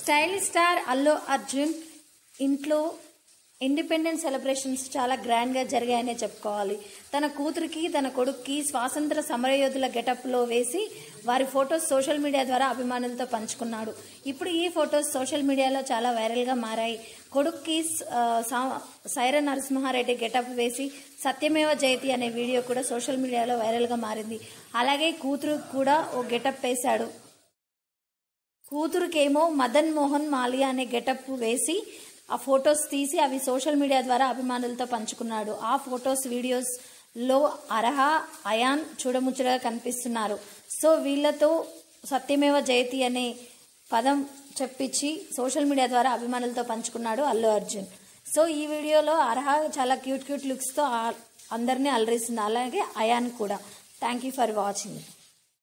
style star Allu Arjun ఇంట్లో independence celebrations చాలా గ్రాండ్గా జరిగాయనే చెప్పుకోవాలి తన కూతురికి తన కొడుక్కి స్వాతంత్ర సమరయోధుల గెటప్లో వేసి వారి ఫొటోస్ సోషల్ మీడియా ద్వారా అభిమానులతో పంచుకున్నాడు ఇప్పుడు ఈ ఫొటోస్ సోషల్ మీడియాలో చాలా వైరల్గా మారాయి కొడుక్కి ఆ, సా- సైర నరసింహారెడ్డి గెటప్ వేసి సత్యమేవ జయతి అనే వీడియో కూడా సోషల్ మీడియాలో వైరల్గా మారింది అలాగే కూతురు కూడా ఓ గెటప్ వేశాడు కూతురుకేమో మదన్ మోహన్ మాలియా అనే గెటప్ వేసి ఆ ఫొటోస్ తీసి అవి సోషల్ మీడియా ద్వారా అభిమానులతో పంచుకున్నాడు ఆ ఫొటోస్ వీడియోస్ లో అర్హ అయాన్ చూడముచ్చటగా కనిపిస్తున్నారు సో వీళ్ళతో సత్యమేవ జయతి అనే పదం చెప్పించి సోషల్ మీడియా ద్వారా అభిమానులతో పంచుకున్నాడు అల్లు అర్జున్ సో ఈ వీడియోలో అర్హ చాలా క్యూట్ క్యూట్ లుక్స్తో అందరినీ అలరిస్తుంది అలాగే అయాన్ కూడా థ్యాంక్ యూ ఫర్ వాచింగ్